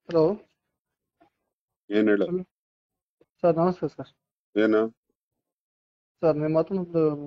Hello ಏನ್ ಹೇಳು sir ನಮಸ್ತೆ ಸರ್ ಏನು ಸರ್ ನಿಮ್ಮ ಹತ್ರ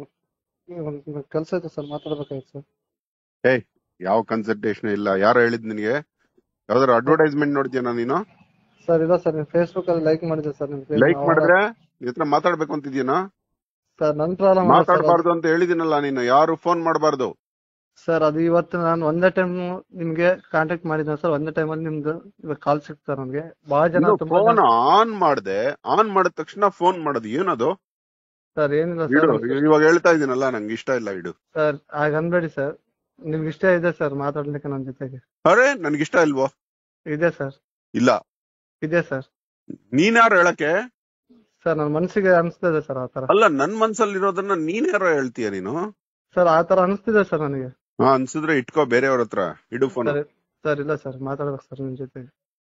ಒಂದು ಕೆಲಸ ಇದೆ ಸರ್ ಮಾತಾಡ್ಬೇಕಾಗಿತ್ತು ಸರ್ ಏಯ್ ಯಾವ ಕನ್ಸಲ್ಟೇಷನ್ ಇಲ್ಲ ಯಾರು ಹೇಳಿದ್ ನಿನಗೆ ಯಾವ್ದಾರು ಅಡ್ವರ್ಟೈಸ್ಮೆಂಟ್ ನೋಡ್ತೀಯನ ನೀನು ಸರ್ ಇಲ್ಲ ಸರ್ ನೀವು ಫೇಸ್ಬುಕ್ ಅಲ್ಲಿ ಲೈಕ್ ಮಾಡಿದೆ ಸರ್ ನಿಮ್ page ಲೈಕ್ ನ. ಮಾಡಿದ್ರೆ ನಿನ್ ಹತ್ರ ಮಾತಾಡ್ಬೇಕು ಅಂತಿದ್ಯೇನೋ ಸರ್ ನನ್ನ ಪ್ರಾಬ್ಲಮ್ ಮಾತಾಡಬಾರ್ದು ಅಂತ ಹೇಳಿದಿನಲ್ಲ ನೀನು ಯಾರು ಫೋನ್ ಮಾಡಬಾರ್ದು ಸರ್ ಅದು ಇವತ್ತು ನಾನು ಒಂದೇ ಟೈಮ್ ನಿಮ್ಗೆ ಕಾಂಟ್ಯಾಕ್ಟ್ ಮಾಡಿದ್ದೆ ಸರ್ ಒಂದೇ ಟೈಮ್ ಅಲ್ಲಿ ನಿಮ್ದು ಇವಾಗ ಕಾಲ್ ಸಿಕ್ತು ಸರ್ ನಮ್ಗೆ ಬಹಳ ಜನ ತುಂಬಾ ಫೋನ್ ಆನ್ ಮಾಡ್ದೆ ಆನ್ ಮಾಡಿದ ತಕ್ಷಣ ಫೋನ್ ಮಾಡೋದು ಏನದು ಸರ್ ಏನಿಲ್ಲ ಇಡು ಸರ್ ಇವಾಗ ಹೇಳ್ತಾ ಇದೀನಲ್ಲ ನಂಗೆ ಇಷ್ಟ ಇಲ್ಲ ಇಡು ಸರ್ ಹಾಗ ಅನ್ಬೇಡಿ ಸರ್ ನಿಮ್ಗೆ ಇಷ್ಟ ಇದೆ ಸರ್ ಮಾತಾಡ್ಲಿಕ್ಕೆ ನನ್ನ ಜೊತೆಗೆ ಅರೆ ನನ್ಗೆ ಇಷ್ಟ ಇಲ್ವೋ ಇದೆ ಸರ್ ಇಲ್ಲ ಇದೆ ಸರ್ ನೀನ್ ಯಾರು ಹೇಳಕ್ಕೆ ಸರ್ ನನ್ನ ಮನಸ್ಸಿಗೆ ಅನಿಸ್ತಿದೆ ಸರ್ ಆತರ ಅಲ್ಲ ನನ್ ಮನ್ಸಲ್ಲಿರೋದನ್ನ ನೀನ್ ಯಾರೋ ಹೇಳ್ತೀಯ ನೀನು ಸರ್ ಆತರ ಅನಿಸ್ತಿದೆ ಸರ್ ನನಗೆ ಹಾ ಅನ್ಸಿದ್ರೆ ಇಟ್ಕೋ ಬೇರೆಯವ್ರ ಹತ್ರ ಇಡು ಫೋನ್ ಸರ್ ಸರ್ ಇಲ್ಲ ಸರ್ ಮಾತಾಡ್ಬೇಕು ಸರ್ ನಿಮ್ ಜೊತೆಗೆ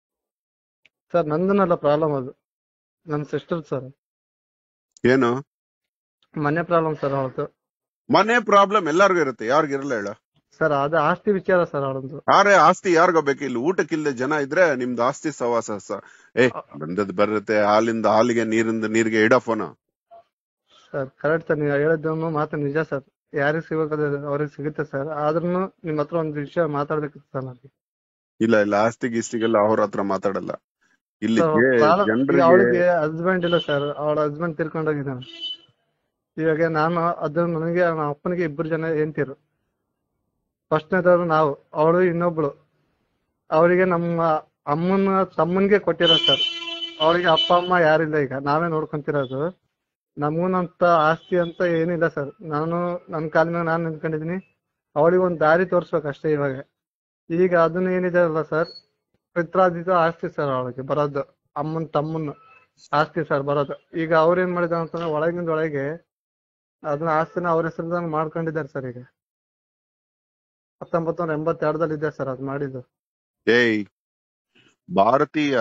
ಸರ್ ನಂದನಲ್ಲ ಪ್ರಾಬ್ಲಮ್ ಅದು ನನ್ನ ಸಿಸ್ಟರ್ ಸರ್ ಏನು ಮನೆ ಪ್ರಾಬ್ಲಮ್ ಸರ್ ಅವತ್ತು ಮನೆ ಪ್ರಾಬ್ಲಮ್ ಎಲ್ಲಾರ್ಗು ಇರುತ್ತೆ ಯಾರಿಗಿರಲ್ಲ ಹೇಳ ಸರ್ ಅದು ಆಸ್ತಿ ವಿಚಾರ ಸರ್ ಅವಳೊಂದು ಯಾರೇ ಆಸ್ತಿ ಯಾರಿಗೋ ಬೇಕು ಇಲ್ಲಿ ಊಟಕ್ಕಿಲ್ದೆ ಜನ ಇದ್ರೆ ನಿಮ್ದು ಆಸ್ತಿ ಸವಾಸ ಸ- ಏ ಬಂದದ್ ಬರುತ್ತೆ ಹಾಲಿಂದ ಹಾಲಿಗೆ ನೀರಿಂದ ನೀರಿಗೆ ಇಡ ಫೋನ್ ಸರ್ ಕರೆಕ್ಟ್ ಸರ್ ನೀವು ಹೇಳಿದ್ದನ್ನು ಮಾತು ನಿಜ ಸರ್ ಯಾರಿಗೆ ಸಿಗಬೇಕು ಅವ್ರಿಗೆ ಸಿಗುತ್ತೆ ಸರ್ ಆದ್ರೂ ನಿಮ್ಮ ಹತ್ರ ಒಂದು ವಿಷಯ ಮಾತಾಡ್ಬೇಕಿತ್ತು ಸರ್ ನನಗೆ ಇಲ್ಲ ಇಲ್ಲ ಆಸ್ತಿ ಗೀಸ್ತಿಗೆಲ್ಲ ಅವ್ರ ಹತ್ರ ಮಾತಾಡಲ್ಲ ಇಲ್ಲಿ ಸರ್, ಪ್ರಾಬ್ಲಮ್- ಈಗ ಜನರಿಗೆ ಅವಳಿಗೆ ಹಸ್ಬೆಂಡ್ ಇಲ್ಲ ಸರ್ ಅವಳ ಹಸ್ಬೆಂಡ್ ತೀರ್ಕೊಂಡೋಗಿದ್ದಾನೆ ಇವಾಗ ನಾನು ಅದು ನನಗೆ ನಮ್ಮ ಅಪ್ಪನಿಗೆ ಇಬ್ಬರು ಜನ ಹೆಂಡ್ತಿರು ಫಸ್ಟ್ನೇದವ್ರು ನಾವು ಅವಳು ಇನ್ನೊಬ್ಳು ಅವಳಿಗೆ ನಮ್ಮ ಅಮ್ಮನ ತಮ್ಮನ್ಗೆ ಕೊಟ್ಟಿರೋ ಸರ್ ಅವಳಿಗೆ ಅಪ್ಪ ಅಮ್ಮ ಯಾರಿಲ್ಲ ಈಗ ನಾವೇ ನೋಡ್ಕೊಂತಿರೋದು ನಮಗೂನಂತ ಆಸ್ತಿ ಅಂತ ಏನಿಲ್ಲ ಸರ್ ನಾನು ನನ್ನ ಕಾಲ ಮೇಲೆ ನಾನು ನಿಂತ್ಕೊಂಡಿದೀನಿ ಅವಳಿಗೆ ಒಂದು ದಾರಿ ತೋರ್ಸ್ಬೇಕು ಅಷ್ಟೇ ಇವಾಗ ಈಗ ಅದನ್ನ ಏನಿದೆ ಅಲ್ಲ ಸರ್ ಪಿತ್ರಾರ್ಜಿತ ಆಸ್ತಿ ಸರ್ ಅವಳಿಗೆ ಬರೋದು ಅಮ್ಮನ್ ತಮ್ಮನ ಆಸ್ತಿ ಸರ್ ಬರೋದು ಈಗ ಅವ್ರು ಏನ್ ಮಾಡಿದಾರೆ ಅಂತಂದ್ರೆ ಒಳಗಿಂದ ಒಳಗೆ ಅದನ್ನ ಆಸ್ತಿನ ಅವ್ರ ಹೆಸರು ಮಾಡ್ಕೊಂಡಿದ್ದಾರೆ ಸರ್ ಈಗ ಹತ್ತೊಂಬತ್ತು ನೂರ ಎಂಬತ್ತೆರಡರಲ್ಲಿ ಇದೆ ಸರ್ ಅದು ಮಾಡಿದ್ದು ಏಯ್ ಭಾರತೀಯ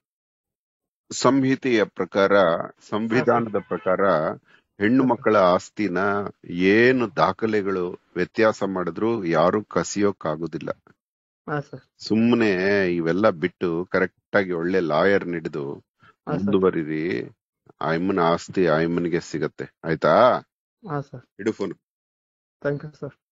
ಸಂಹಿತೆಯ ಪ್ರಕಾರ ಸಂವಿಧಾನದ ಪ್ರಕಾರ ಹೆಣ್ಣು ಮಕ್ಕಳ ಆಸ್ತಿನ ಏನು ದಾಖಲೆಗಳು ವ್ಯತ್ಯಾಸ ಮಾಡಿದ್ರು ಯಾರು ಕಸಿಯೋಕ್ಕಾಗುದಿಲ್ಲ ಹಾ ಸರ್ ಸುಮ್ಮನೆ ಇವೆಲ್ಲ ಬಿಟ್ಟು ಕರೆಕ್ಟ್ ಆಗಿ ಒಳ್ಳೆ ಲಾಯರ್ ಹಿಡಿದು ಹಾ ಸರ್ ಮುಂದುವರಿರಿ ಆಯಮ್ಮನ ಆಸ್ತಿ ಆಯಮ್ಮನಿಗೆ ಸಿಗತ್ತೆ ಆಯ್ತಾ ಹಾ ಸರ್ ಇಡು ಫೋನ್ ಥ್ಯಾಂಕ್ ಯು ಸರ್